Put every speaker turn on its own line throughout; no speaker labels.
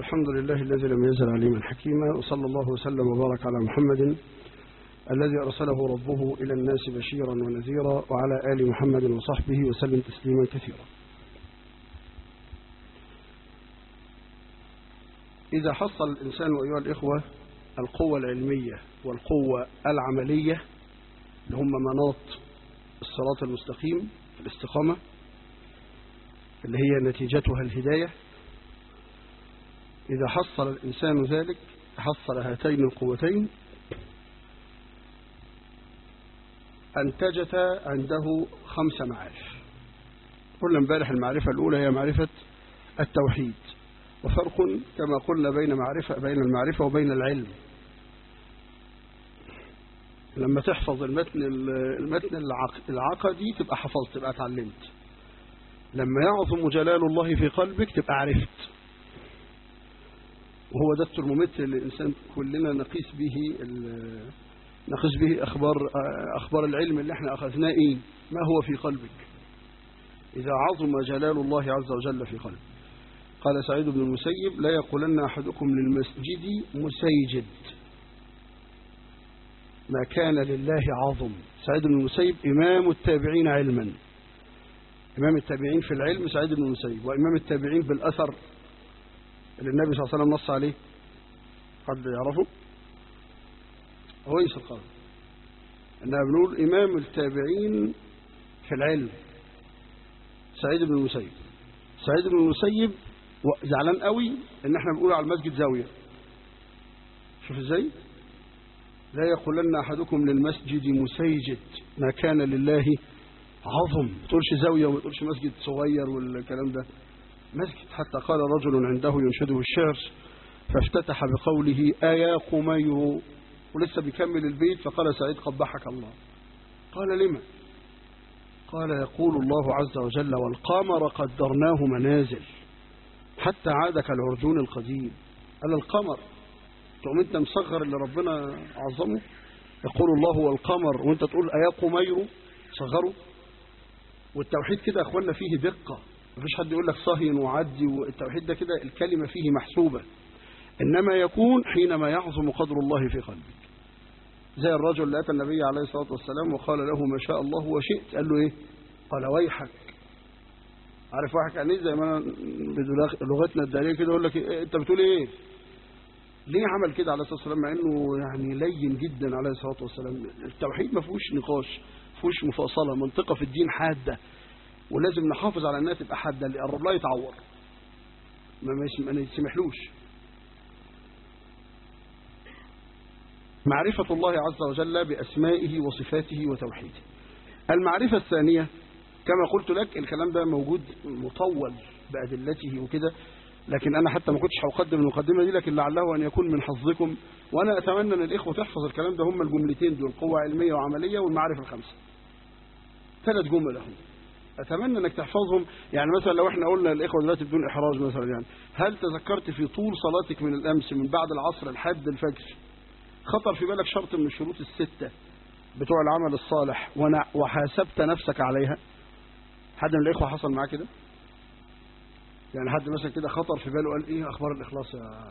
الحمد لله الذي لم يزل عليما حكيما وصلى الله وسلم وبارك على محمد الذي أرسله ربه إلى الناس بشيرا ونذيرا وعلى آل محمد وصحبه وسلم تسليما كثيرا إذا حصل الإنسان أيها الإخوة القوة العلمية والقوة العملية اللي هم مناط الصراط المستقيم الاستقامة اللي هي نتيجتها الهداية إذا حصل الإنسان ذلك حصل هاتين القوتين أنتجت عنده خمس معارف قلنا امبارح المعرفة الأولى هي معرفة التوحيد وفرق كما قلنا بين معرفة بين المعرفة وبين العلم لما تحفظ المتن المتن العقدي تبقى حفظت تبقى اتعلمت لما يعظم جلال الله في قلبك تبقى عرفت وهو ده الترمومتر اللي الإنسان كلنا نقيس به نقيس به أخبار أخبار العلم اللي احنا أخذناه إيه ما هو في قلبك إذا عظم جلال الله عز وجل في قلبك قال سعيد بن المسيب لا يقولن أحدكم للمسجد مسيجد ما كان لله عظم سعيد بن المسيب إمام التابعين علما إمام التابعين في العلم سعيد بن المسيب وإمام التابعين بالأثر اللي النبي صلى الله عليه وسلم نص عليه حد يعرفه هويس القرن أنها بنقول إمام التابعين في العلم سعيد بن المسيب سعيد بن المسيب زعلان قوي ان احنا بنقول على المسجد زاوية شوف ازاي لا يقولن احدكم للمسجد مسيجد ما كان لله عظم ما تقولش زاوية وما تقولش مسجد صغير والكلام ده مسجد حتى قال رجل عنده ينشده الشعر فافتتح بقوله آيا قمير ولسه بيكمل البيت فقال سعيد قبحك الله قال لما قال يقول الله عز وجل والقمر قدرناه منازل حتى عاد كالعرجون القديم قال القمر تقوم انت مصغر اللي ربنا عظمه يقول الله والقمر وانت تقول ايا قمير صغره والتوحيد كده يا اخوانا فيه دقه مفيش حد يقول لك صهين وعدي والتوحيد ده كده الكلمه فيه محسوبه انما يكون حينما يعظم قدر الله في قلبك زي الرجل اللي اتى النبي عليه الصلاه والسلام وقال له ما شاء الله وشئت قال له ايه قال ويحك عارف واحد يعني زي ما بلغتنا الداريه كده يقول لك إيه انت بتقول ايه ليه عمل كده عليه الصلاه والسلام مع انه يعني لين جدا عليه الصلاه والسلام التوحيد ما فيهوش نقاش ما فيهوش مفاصله منطقه في الدين حاده ولازم نحافظ على انها تبقى حاده اللي يقرب لها يتعور ما ما يسمحلوش معرفة الله عز وجل بأسمائه وصفاته وتوحيده المعرفة الثانية كما قلت لك الكلام ده موجود مطول بأدلته وكده لكن أنا حتى ما كنتش هقدم المقدمة دي لكن لعله أن يكون من حظكم وأنا أتمنى أن الإخوة تحفظ الكلام ده هم الجملتين دول قوة علمية وعملية والمعارف الخمسة ثلاث جمل هم أتمنى أنك تحفظهم يعني مثلا لو احنا قلنا الإخوة دلوقتي بدون إحراج مثلا يعني هل تذكرت في طول صلاتك من الأمس من بعد العصر لحد الفجر خطر في بالك شرط من الشروط الستة بتوع العمل الصالح وحاسبت نفسك عليها حد من الإخوة حصل معاه كده يعني حد مثلا كده خطر في باله قال ايه اخبار الاخلاص يا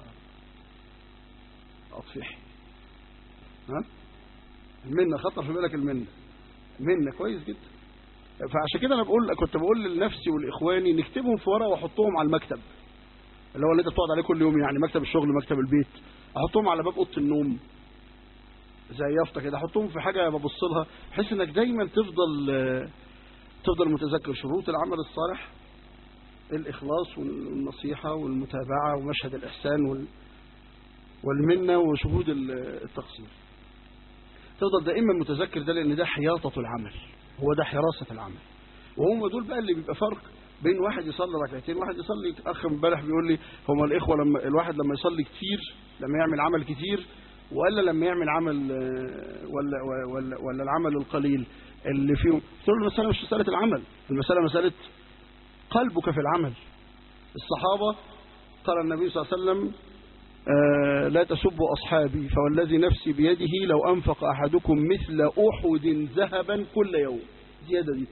اطفيح ها المنة خطر في بالك المنة منة كويس جدا فعشان كده انا بقول كنت بقول لنفسي ولاخواني نكتبهم في ورقه واحطهم على المكتب اللي هو اللي انت بتقعد عليه كل يوم يعني مكتب الشغل مكتب البيت احطهم على باب اوضه النوم زي يافطه كده احطهم في حاجه ببص لها بحيث انك دايما تفضل تفضل متذكر شروط العمل الصالح الإخلاص والنصيحة والمتابعة ومشهد الإحسان والمنة وشهود التقصير تفضل دائما متذكر ده لأن ده حياطة العمل هو ده حراسة العمل وهم دول بقى اللي بيبقى فرق بين واحد يصلي ركعتين واحد يصلي أخ امبارح بيقول لي هم الإخوة لما الواحد لما يصلي كتير لما يعمل عمل كتير ولا لما يعمل عمل ولا ولا ولا العمل القليل اللي فيه قلت له المسألة مش مسألة العمل المسألة مسألة قلبك في العمل الصحابة قال النبي صلى الله عليه وسلم آه لا تسبوا أصحابي فوالذي نفسي بيده لو أنفق أحدكم مثل أحد ذهبا كل يوم زيادة دي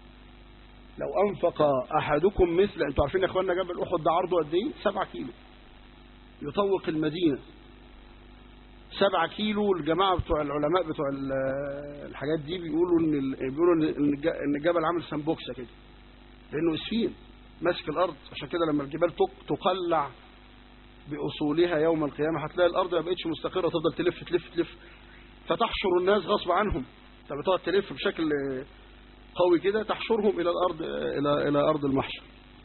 لو أنفق أحدكم مثل أنتوا عارفين يا أخوانا جبل أحد ده عرضه قد إيه 7 كيلو يطوق المدينة سبعة كيلو الجماعة بتوع العلماء بتوع ال- الحاجات دي بيقولوا ان ال- بيقولوا ان الج- ان الجبل عامل سمبوكسة كده لانه اسفين ماسك الارض عشان كده لما الجبال تق- تقلع باصولها يوم القيامة هتلاقي الارض ما بقتش مستقرة تفضل تلف تلف تلف فتحشر الناس غصب عنهم انت بتقعد تلف بشكل قوي كده تحشرهم الى الارض الى الى ارض المحشر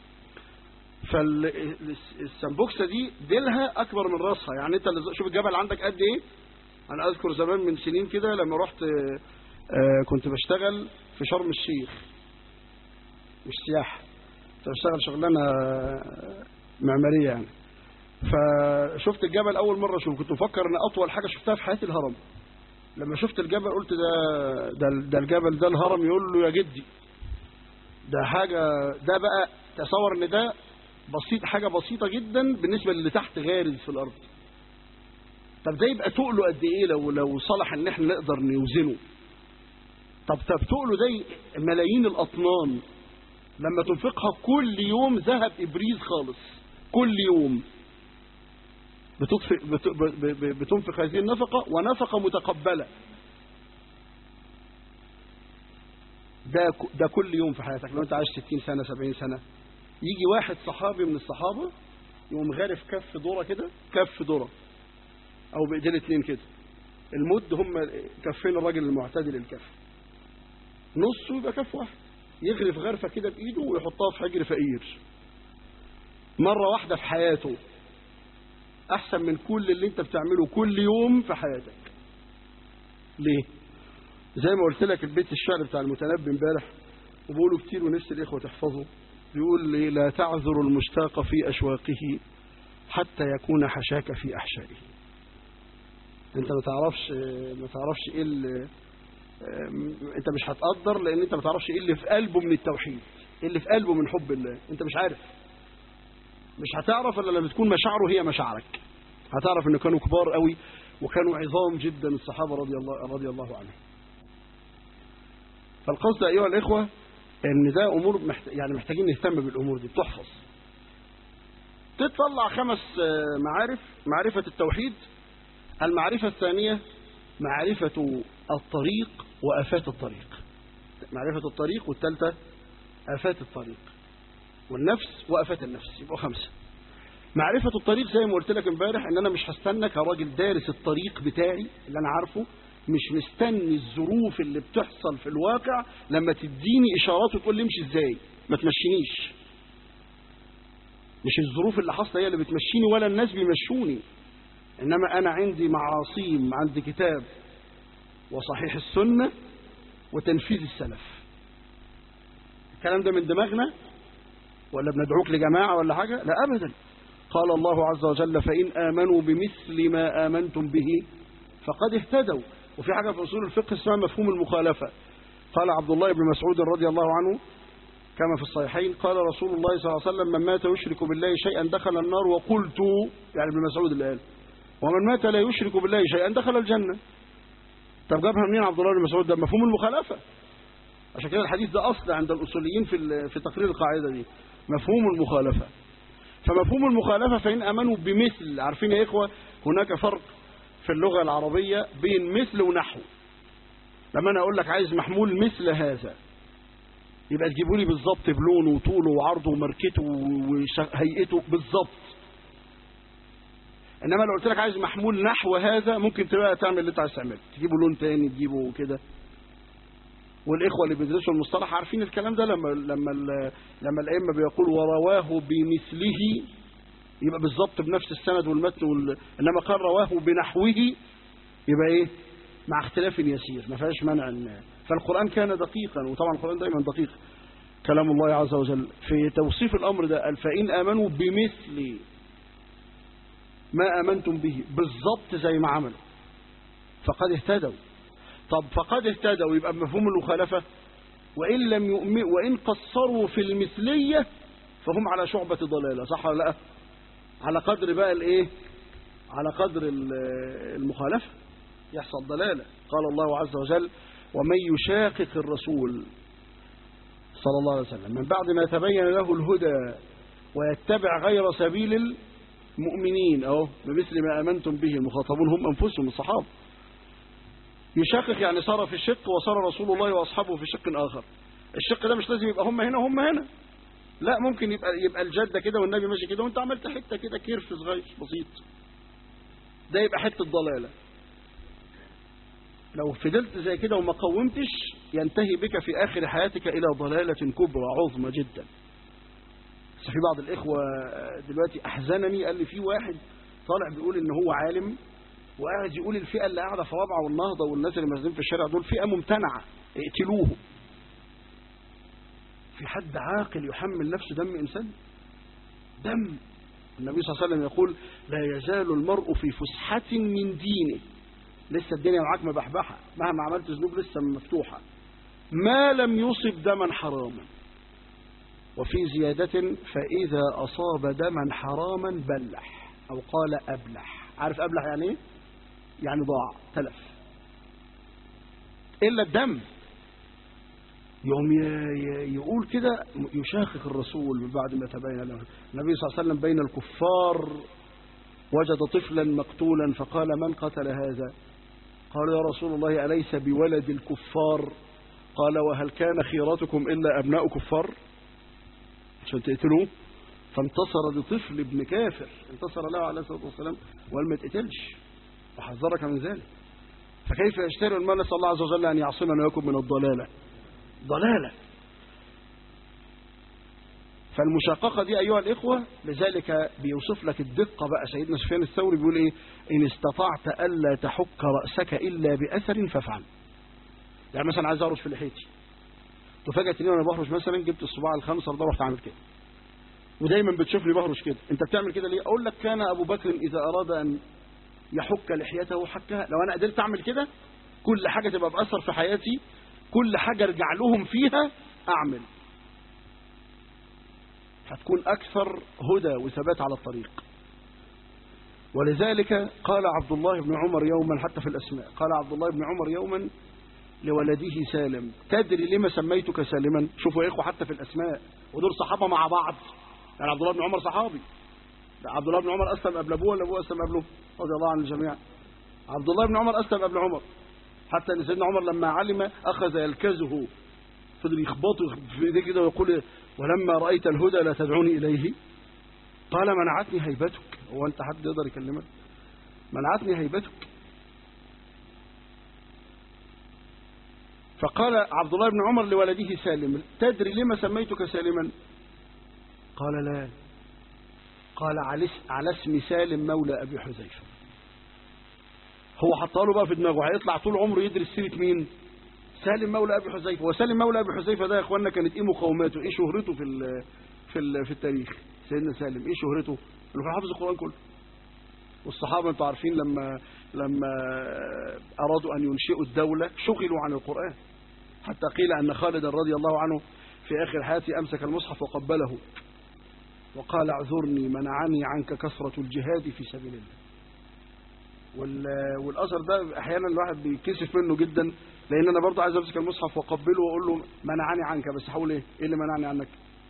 فالسمبوكسه دي ديلها اكبر من راسها يعني انت اللي- شوف الجبل عندك قد ايه انا اذكر زمان من سنين كده لما رحت آه، آه، كنت بشتغل في شرم الشيخ مش سياحه كنت بشتغل شغلانه آه، معماريه يعني فشفت الجبل اول مره اشوف كنت مفكر ان اطول حاجه شفتها في حياتي الهرم لما شفت الجبل قلت ده ده, ده الجبل ده الهرم يقول له يا جدي ده حاجه ده بقى تصور ان ده بسيط حاجه بسيطه جدا بالنسبه للي تحت غارز في الارض طب ده يبقى تقله قد ايه لو لو صلح ان احنا نقدر نوزنه طب طب تقله ده ملايين الاطنان لما تنفقها كل يوم ذهب ابريز خالص كل يوم بتطفئ بت- ب- ب- بتنفق هذه النفقه ونفقه متقبله ده ك- ده كل يوم في حياتك لو انت عايش 60 سنه 70 سنه يجي واحد صحابي من الصحابه يقوم غارف كف ذره كده كف ذره او بايدين اتنين كده المد هم كفين الراجل المعتدل الكف نصه يبقى كف واحد يغرف غرفه كده بايده ويحطها في حجر فقير مره واحده في حياته احسن من كل اللي انت بتعمله كل يوم في حياتك ليه زي ما قلت لك البيت الشعر بتاع المتنبي امبارح وبقوله كتير ونفس الاخوه تحفظه بيقول لي لا تعذر المشتاق في اشواقه حتى يكون حشاك في احشائه انت ما تعرفش ما تعرفش ايه اللي انت مش هتقدر لان انت ما تعرفش ايه اللي في قلبه من التوحيد ايه اللي في قلبه من حب الله انت مش عارف مش هتعرف الا لما تكون مشاعره هي مشاعرك هتعرف ان كانوا كبار قوي وكانوا عظام جدا الصحابه رضي الله رضي الله عنهم فالقصد ايها الاخوه ان ده امور محت... يعني محتاجين نهتم بالامور دي بتحفظ تطلع خمس آه، معارف معرفه التوحيد المعرفه الثانيه معرفه الطريق وافات الطريق معرفه الطريق والثالثه افات الطريق والنفس وافات النفس يبقوا خمسه معرفة الطريق زي ما قلت لك امبارح ان انا مش هستنى كراجل دارس الطريق بتاعي اللي انا عارفه مش مستني الظروف اللي بتحصل في الواقع لما تديني اشارات وتقول لي امشي ازاي ما تمشينيش مش الظروف اللي حاصله هي اللي بتمشيني ولا الناس بيمشوني انما انا عندي معاصيم عندي كتاب وصحيح السنه وتنفيذ السلف الكلام ده من دماغنا ولا بندعوك لجماعه ولا حاجه لا ابدا قال الله عز وجل فان امنوا بمثل ما امنتم به فقد اهتدوا وفي حاجه في اصول الفقه اسمها مفهوم المخالفه قال عبد الله بن مسعود رضي الله عنه كما في الصحيحين قال رسول الله صلى الله عليه وسلم من مات يشرك بالله شيئا دخل النار وقلت يعني ابن مسعود اللي قال ومن مات لا يشرك بالله شيئا دخل الجنه طب جابها منين عبد الله بن مسعود ده مفهوم المخالفه عشان كده الحديث ده اصل عند الاصوليين في ال- في تقرير القاعده دي مفهوم المخالفه فمفهوم المخالفه فان امنوا بمثل عارفين يا اخوه هناك فرق في اللغه العربيه بين مثل ونحو لما انا اقول لك عايز محمول مثل هذا يبقى تجيبوا لي بالظبط بلونه وطوله وعرضه وماركته وهيئته بالظبط انما لو قلت لك عايز محمول نحو هذا ممكن تبقى تعمل اللي انت عايز تعمله تجيبه لون تاني تجيبه كده والاخوه اللي بيدرسوا المصطلح عارفين الكلام ده لما لما ال- لما الائمه بيقول ورواه بمثله يبقى بالظبط بنفس السند والمتن وال... انما قال رواه بنحوه يبقى ايه مع اختلاف يسير ما فيهاش منع إن... فالقران كان دقيقا وطبعا القران دايما دقيق كلام الله عز وجل في توصيف الامر ده قال فان امنوا بمثل ما امنتم به بالظبط زي ما عملوا فقد اهتدوا طب فقد اهتدوا يبقى بمفهوم المخالفه وان لم يؤمن وان قصروا في المثليه فهم على شعبه ضلاله صح ولا لا على قدر بقى الايه على قدر ال- المخالفه يحصل ضلاله قال الله عز وجل ومن يشاقق الرسول صلى الله عليه وسلم من بعد ما تبين له الهدى ويتبع غير سبيل مؤمنين أهو بمثل ما آمنتم به المخاطبون هم أنفسهم الصحابة يشقق يعني صار في شق وصار رسول الله وأصحابه في شق آخر الشق ده مش لازم يبقى هم هنا هم هنا لا ممكن يبقى يبقى الجده كده والنبي ماشي كده وانت عملت حته كده كيرف صغير بسيط ده يبقى حته ضلاله لو فضلت زي كده وما قومتش ينتهي بك في اخر حياتك الى ضلاله كبرى عظمى جدا بس في بعض الاخوه دلوقتي احزنني قال لي في واحد طالع بيقول ان هو عالم وقاعد يقول الفئه اللي قاعده في رابعه والنهضه والناس اللي مازالين في الشارع دول فئه ممتنعه اقتلوهم في حد عاقل يحمل نفسه دم إنسان دم النبي صلى الله عليه وسلم يقول لا يزال المرء في فسحة من دينه لسه الدنيا معاك مبحبحة مهما عملت ذنوب لسه مفتوحة ما لم يصب دما حراما وفي زيادة فإذا أصاب دما حراما بلح أو قال أبلح عارف أبلح يعني إيه؟ يعني ضاع تلف إلا الدم يوم يقول كده يشاخخ الرسول من بعد ما تبين له النبي صلى الله عليه وسلم بين الكفار وجد طفلا مقتولا فقال من قتل هذا قال يا رسول الله أليس بولد الكفار قال وهل كان خيراتكم إلا أبناء كفار عشان تقتلوه فانتصر لطفل ابن كافر انتصر له عليه الصلاة والسلام وقال ما تقتلش وحذرك من ذلك فكيف يشتري المال نسأل الله عز وجل أن يعصمنا ويكون من الضلالة ضلالة فالمشاققة دي أيها الإخوة لذلك بيوصف لك الدقة بقى سيدنا سفيان الثوري بيقول إيه إن استطعت ألا تحك رأسك إلا بأثر فافعل يعني مثلا عايز أرش في لحيتي تفاجأت إني وأنا بهرش مثلا جبت الصباع الخمسة ده رحت عامل كده ودايما بتشوفني بهرش كده أنت بتعمل كده ليه أقول لك كان أبو بكر إذا أراد أن يحك لحيته حكها لو أنا قدرت أعمل كده كل حاجة تبقى بأثر في حياتي كل حاجة ارجع لهم فيها أعمل هتكون أكثر هدى وثبات على الطريق ولذلك قال عبد الله بن عمر يوما حتى في الأسماء قال عبد الله بن عمر يوما لولده سالم تدري لما سميتك سالما شوفوا يا إخوة حتى في الأسماء ودول صحابة مع بعض يعني عبد الله بن عمر صحابي عبد الله بن عمر أسلم قبل أبوه ولا أبوه أسلم قبله رضي الله عن الجميع عبد الله بن عمر أسلم قبل عمر حتى ان سيدنا عمر لما علم أخذ يلكزه فضل يخبطه في ايديه كده ويقول ولما رأيت الهدى لا تدعوني إليه قال منعتني هيبتك هو أنت حد يقدر يكلمك منعتني هيبتك فقال عبد الله بن عمر لولده سالم تدري لما سميتك سالما قال لا قال على اسم سالم مولى أبي حذيفة هو حطها له بقى في دماغه هيطلع طول عمره يدرس سيره مين سالم مولى ابي حذيفه وسالم مولى ابي حذيفه ده يا اخوانا كانت ايه مقاوماته ايه شهرته في ال في ال في التاريخ سيدنا سالم ايه شهرته انه كان حافظ القران كله والصحابه انتوا عارفين لما لما ارادوا ان ينشئوا الدوله شغلوا عن القران حتى قيل ان خالد رضي الله عنه في اخر حياته امسك المصحف وقبله وقال اعذرني منعني عنك كثره الجهاد في سبيل الله والاثر ده احيانا الواحد بيكسف منه جدا لان انا برضه عايز امسك المصحف واقبله واقول له منعني عنك بس هقول ايه ايه اللي منعني عنك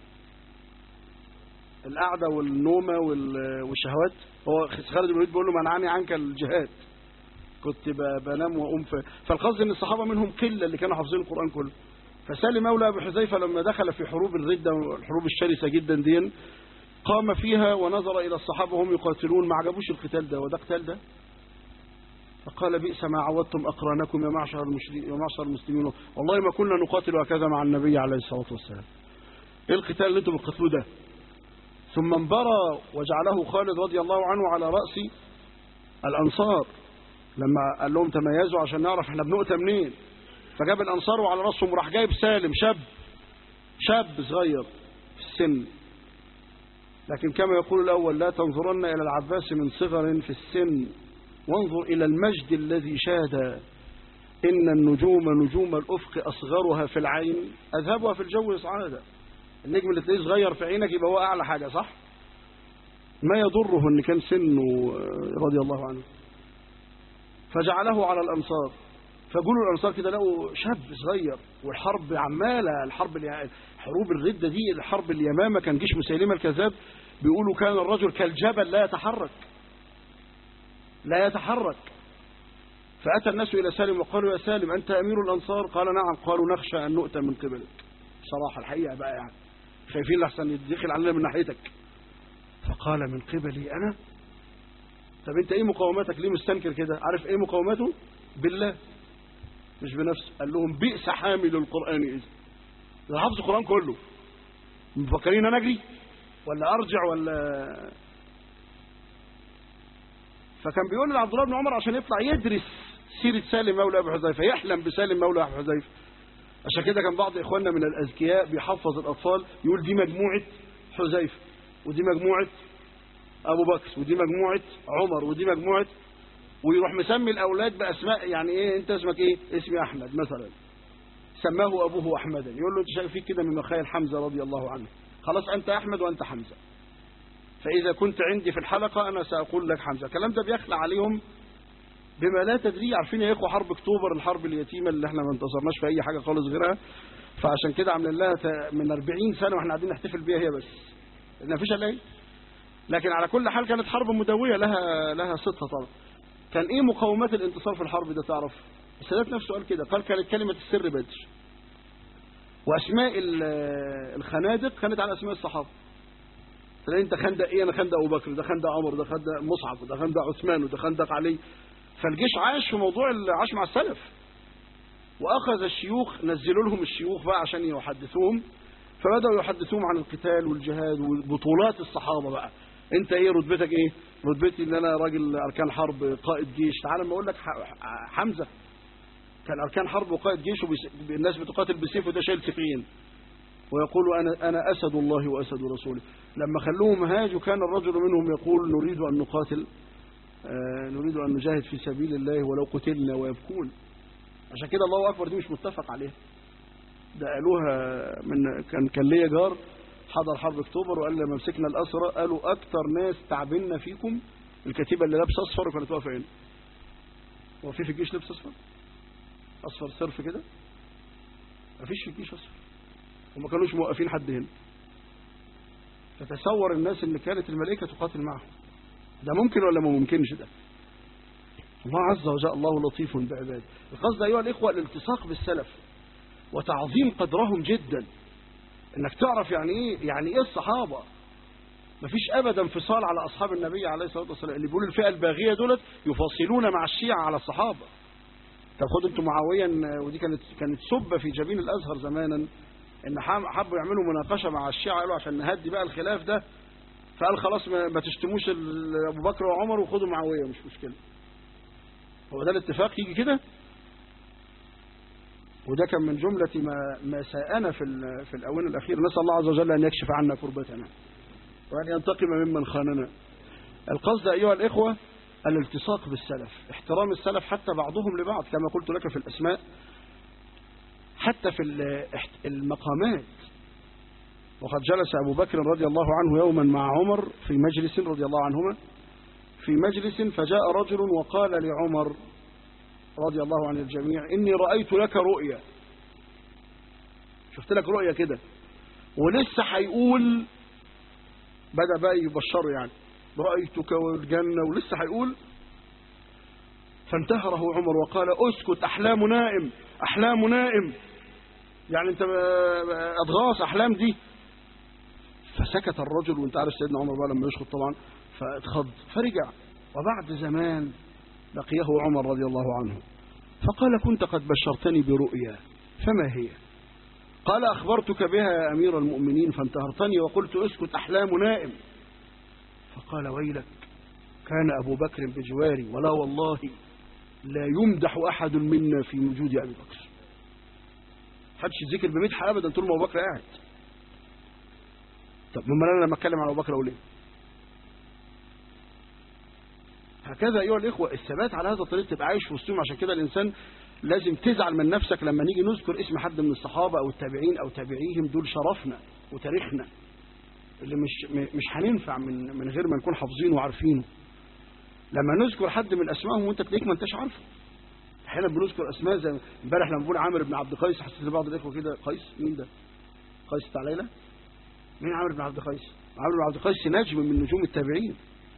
القعده والنومه والشهوات هو خالد بن الوليد بيقول له منعني عنك الجهاد كنت بنام واقوم فالقصد ان الصحابه منهم قله اللي كانوا حافظين القران كله فسالم مولى ابي حذيفه لما دخل في حروب الرده والحروب الشرسه جدا دي قام فيها ونظر الى الصحابه وهم يقاتلون ما عجبوش القتال ده وده قتال ده فقال بئس ما عودتم أقرانكم يا معشر المشركين يا معشر المسلمين والله ما كنا نقاتل هكذا مع النبي عليه الصلاة والسلام ايه القتال اللي انتم بتقتلوه ده ثم انبرى وجعله خالد رضي الله عنه على رأس الأنصار لما قال لهم تميزوا عشان نعرف احنا بنؤتى منين فجاب الأنصار وعلى رأسهم وراح جايب سالم شاب شاب صغير في السن لكن كما يقول الأول لا تنظرن إلى العباس من صغر في السن وانظر إلى المجد الذي شاد إن النجوم نجوم الأفق أصغرها في العين أذهبها في الجو إصعادا النجم اللي تلاقيه صغير في عينك يبقى هو أعلى حاجة صح ما يضره إن كان سنه رضي الله عنه فجعله على الأنصار فقولوا الأنصار كده لقوا شاب صغير والحرب عمالة الحرب اليا- حروب الردة دي الحرب اليمامة كان جيش مسيلمة الكذاب بيقولوا كان الرجل كالجبل لا يتحرك لا يتحرك فأتى الناس إلى سالم وقالوا يا سالم أنت أمير الأنصار قال نعم قالوا نخشى أن نؤتى من قبلك صراحة الحقيقة بقى يعني خايفين لحسن يدخل علينا من ناحيتك فقال من قبلي أنا طب أنت إيه مقاومتك ليه مستنكر كده عارف إيه مقاومته بالله مش بنفسه قال لهم بئس حامل القرآن إذ ده حافظ القرآن كله مفكرين أنا أجري ولا أرجع ولا فكان بيقول لعبد الله بن عمر عشان يطلع يدرس سيرة سالم مولى أبي حذيفة يحلم بسالم مولى أبي حذيفة عشان كده كان بعض إخواننا من الأذكياء بيحفظ الأطفال يقول دي مجموعة حذيفة ودي مجموعة أبو بكر ودي مجموعة عمر ودي مجموعة ويروح مسمي الأولاد بأسماء يعني إيه أنت اسمك إيه اسمي أحمد مثلا سماه أبوه أحمدا يقول له أنت شايف فيك كده من مخايل حمزة رضي الله عنه خلاص أنت أحمد وأنت حمزة فإذا كنت عندي في الحلقة أنا سأقول لك حمزة الكلام ده بيخلع عليهم بما لا تدري عارفين يا إخوة حرب أكتوبر الحرب اليتيمة اللي احنا ما انتصرناش في أي حاجة خالص غيرها فعشان كده عاملين لها ت- من 40 سنة واحنا قاعدين نحتفل بيها هي بس ما فيش الا هي لكن على كل حال كانت حرب مدوية لها لها صدق طبعا كان ايه مقومات الانتصار في الحرب ده تعرف السادات نفسه قال كده قال كانت كلمة السر بدر واسماء ال- الخنادق كانت على اسماء الصحابة تلاقي انت خندق ايه انا خندق ابو بكر ده خندق عمر ده خندق مصعب ده خندق عثمان وده خندق علي فالجيش عاش في موضوع ال- عاش مع السلف واخذ الشيوخ نزلوا لهم الشيوخ بقى عشان يحدثوهم فبداوا يحدثوهم عن القتال والجهاد وبطولات الصحابه بقى انت ايه رتبتك ايه رتبتي ان انا راجل اركان حرب قائد جيش تعال ما اقول لك ح- ح- حمزه كان اركان حرب وقائد جيش والناس بتقاتل بسيف وده شايل سيفين ويقول انا انا اسد الله واسد رسوله لما خلوهم هاجوا كان الرجل منهم يقول نريد ان نقاتل آه، نريد ان نجاهد في سبيل الله ولو قتلنا ويبكون عشان كده الله اكبر دي مش متفق عليها ده قالوها من كان كان ليا جار حضر حرب اكتوبر وقال لما مسكنا الاسرى قالوا اكتر ناس تعبنا فيكم الكتيبه اللي لابسه اصفر وكانت واقفه هنا هو في في الجيش لبس اصفر اصفر صرف كده مفيش في الجيش اصفر وما كانوش موقفين حد هنا تتصور الناس اللي كانت الملائكه تقاتل معهم ده ممكن ولا ما ممكنش ده الله عز وجل الله لطيف بعباده القصد أيها الإخوة الالتصاق بالسلف وتعظيم قدرهم جدا انك تعرف يعني ايه يعني ايه الصحابة مفيش ابدا انفصال على اصحاب النبي عليه الصلاه والسلام اللي بيقولوا الفئه الباغيه دولت يفاصلون مع الشيعة على الصحابه طب خد انتم معاويه إن- ودي كانت كانت سبه في جبين الازهر زمانا ان حام- حبوا يعملوا مناقشه مع الشيعة قالوا عشان نهدي بقى الخلاف ده فقال خلاص ما, ما تشتموش ال- ابو بكر وعمر وخدوا معاويه مش مشكله هو ده الاتفاق يجي كده وده كان من جملة ما, ما ساءنا في, ال- في الآونة الأخيرة نسأل الله عز وجل أن يكشف عنا كربتنا وأن ينتقم ممن خاننا القصد أيها الإخوة الالتصاق بالسلف احترام السلف حتى بعضهم لبعض كما قلت لك في الأسماء حتى في ال- احت- المقامات وقد جلس أبو بكر رضي الله عنه يوما مع عمر في مجلس رضي الله عنهما في مجلس فجاء رجل وقال لعمر رضي الله عن الجميع إني رأيت لك رؤيا شفت لك رؤيا كده ولسه هيقول بدأ بقى يبشره يعني رأيتك والجنة ولسه هيقول فانتهره عمر وقال اسكت أحلام نائم أحلام نائم يعني انت أضغاص أحلام دي فسكت الرجل وانت عارف سيدنا عمر بقى لما يسكت طبعا فاتخض فرجع وبعد زمان لقيه عمر رضي الله عنه فقال كنت قد بشرتني برؤيا فما هي قال أخبرتك بها يا أمير المؤمنين فانتهرتني وقلت اسكت أحلام نائم فقال ويلك كان أبو بكر بجواري ولا والله لا يمدح أحد منا في وجود أبي بكر حدش يذكر بمدح أبدا طول ما أبو بكر قاعد طب امال انا لما اتكلم عن ابو بكر اقول ايه هكذا ايها الاخوه الثبات على هذا الطريق تبقى عايش في وسطهم عشان كده الانسان لازم تزعل من نفسك لما نيجي نذكر اسم حد من الصحابه او التابعين او تابعيهم دول شرفنا وتاريخنا اللي مش مش هننفع من من غير ما نكون حافظينه وعارفينه لما نذكر حد من اسمائهم وانت تلاقيك ما انتش عارفه احيانا بنذكر اسماء زي امبارح لما بنقول عامر بن عبد قيس حسيت بعض الاخوه كده قيس مين ده؟ قيس بتاع ليلى؟ مين عامر بن عبد قيس؟ عامر بن عبد قيس نجم من نجوم التابعين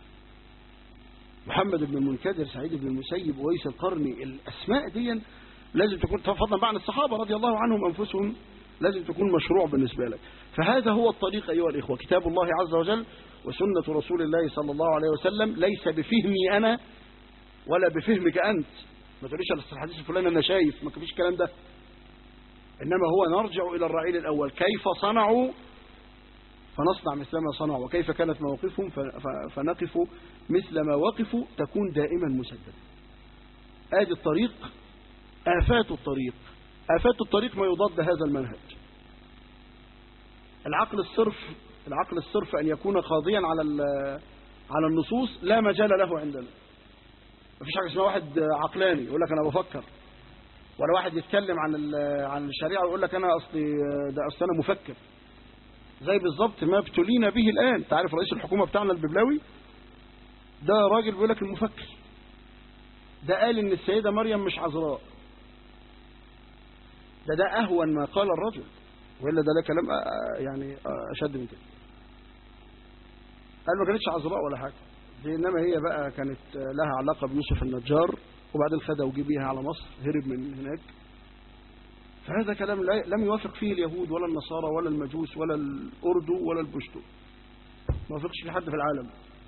محمد بن المنكدر سعيد بن المسيب ويس القرني الاسماء دي لازم تكون فضلا بقى عن الصحابه رضي الله عنهم انفسهم لازم تكون مشروع بالنسبه لك فهذا هو الطريق ايها الاخوه كتاب الله عز وجل وسنه رسول الله صلى الله عليه وسلم ليس بفهمي انا ولا بفهمك انت ما تقوليش على الحديث الفلاني انا شايف ما فيش الكلام ده انما هو نرجع الى الرعيل الاول كيف صنعوا فنصنع مثل ما صنعوا وكيف كانت مواقفهم فنقف مثل ما وقفوا تكون دائما مسددة ادي الطريق آفات الطريق آفات الطريق ما يضاد هذا المنهج العقل الصرف العقل الصرف أن يكون قاضيا على على النصوص لا مجال له عندنا ما فيش حاجة اسمها واحد عقلاني يقول لك أنا بفكر ولا واحد يتكلم عن عن الشريعة ويقول لك أنا أصلي ده أصل أنا مفكر زي بالظبط ما ابتلينا به الآن تعرف رئيس الحكومة بتاعنا الببلاوي ده راجل بيقول لك المفكر ده قال ان السيدة مريم مش عذراء ده ده أهون ما قال الرجل وإلا ده لا كلام يعني أشد من كده قال ما كانتش عذراء ولا حاجة دي إنما هي بقى كانت لها علاقة بيوسف النجار وبعدين خدها وجي بيها على مصر هرب من هناك فهذا كلام لم يوافق فيه اليهود ولا النصارى ولا المجوس ولا الأردو ولا البشتو ما وافقش في حد في العالم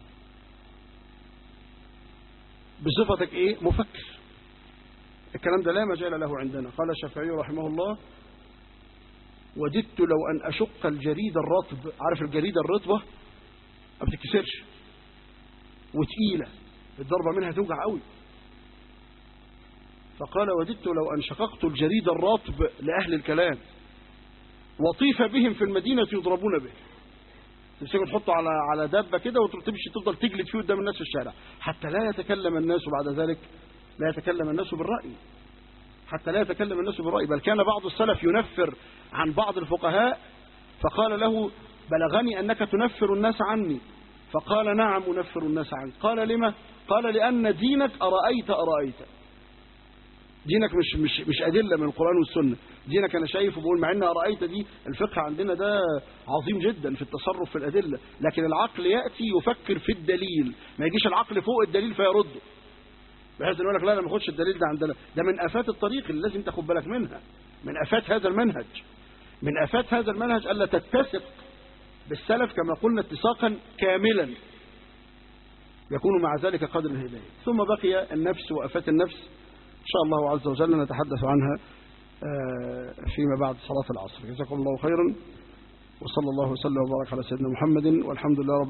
بصفتك ايه مفكر الكلام ده لا مجال له عندنا قال الشافعي رحمه الله وددت لو أن أشق الجريد الرطب عارف الجريدة الرطبة ما بتتكسرش وتقيلة الضربة منها توجع قوي فقال وددت لو أن شققت الجريد الرطب لأهل الكلام وطيف بهم في المدينة يضربون به تمسكوا تحطه على على دابة كده وتمشي تفضل تجلد فيه قدام الناس في الشارع حتى لا يتكلم الناس بعد ذلك لا يتكلم الناس بالرأي حتى لا يتكلم الناس بالرأي بل كان بعض السلف ينفر عن بعض الفقهاء فقال له بلغني أنك تنفر الناس عني فقال نعم أنفر الناس عنك قال لما قال لأن دينك أرأيت أرأيت دينك مش مش مش أدلة من القرآن والسنة دينك أنا شايف وبقول مع أن أرأيت دي الفقه عندنا ده عظيم جدا في التصرف في الأدلة لكن العقل يأتي يفكر في الدليل ما يجيش العقل فوق الدليل فيرده بحيث يقول لك لا لا ما اخدش الدليل ده عندنا ده من افات الطريق اللي لازم تاخد بالك منها من افات هذا المنهج من افات هذا المنهج الا تتسق بالسلف كما قلنا اتساقا كاملا يكون مع ذلك قدر الهدايه ثم بقي النفس وافات النفس ان شاء الله عز وجل نتحدث عنها فيما بعد صلاه العصر جزاكم الله خيرا وصلى الله وسلم وبارك على سيدنا محمد والحمد لله رب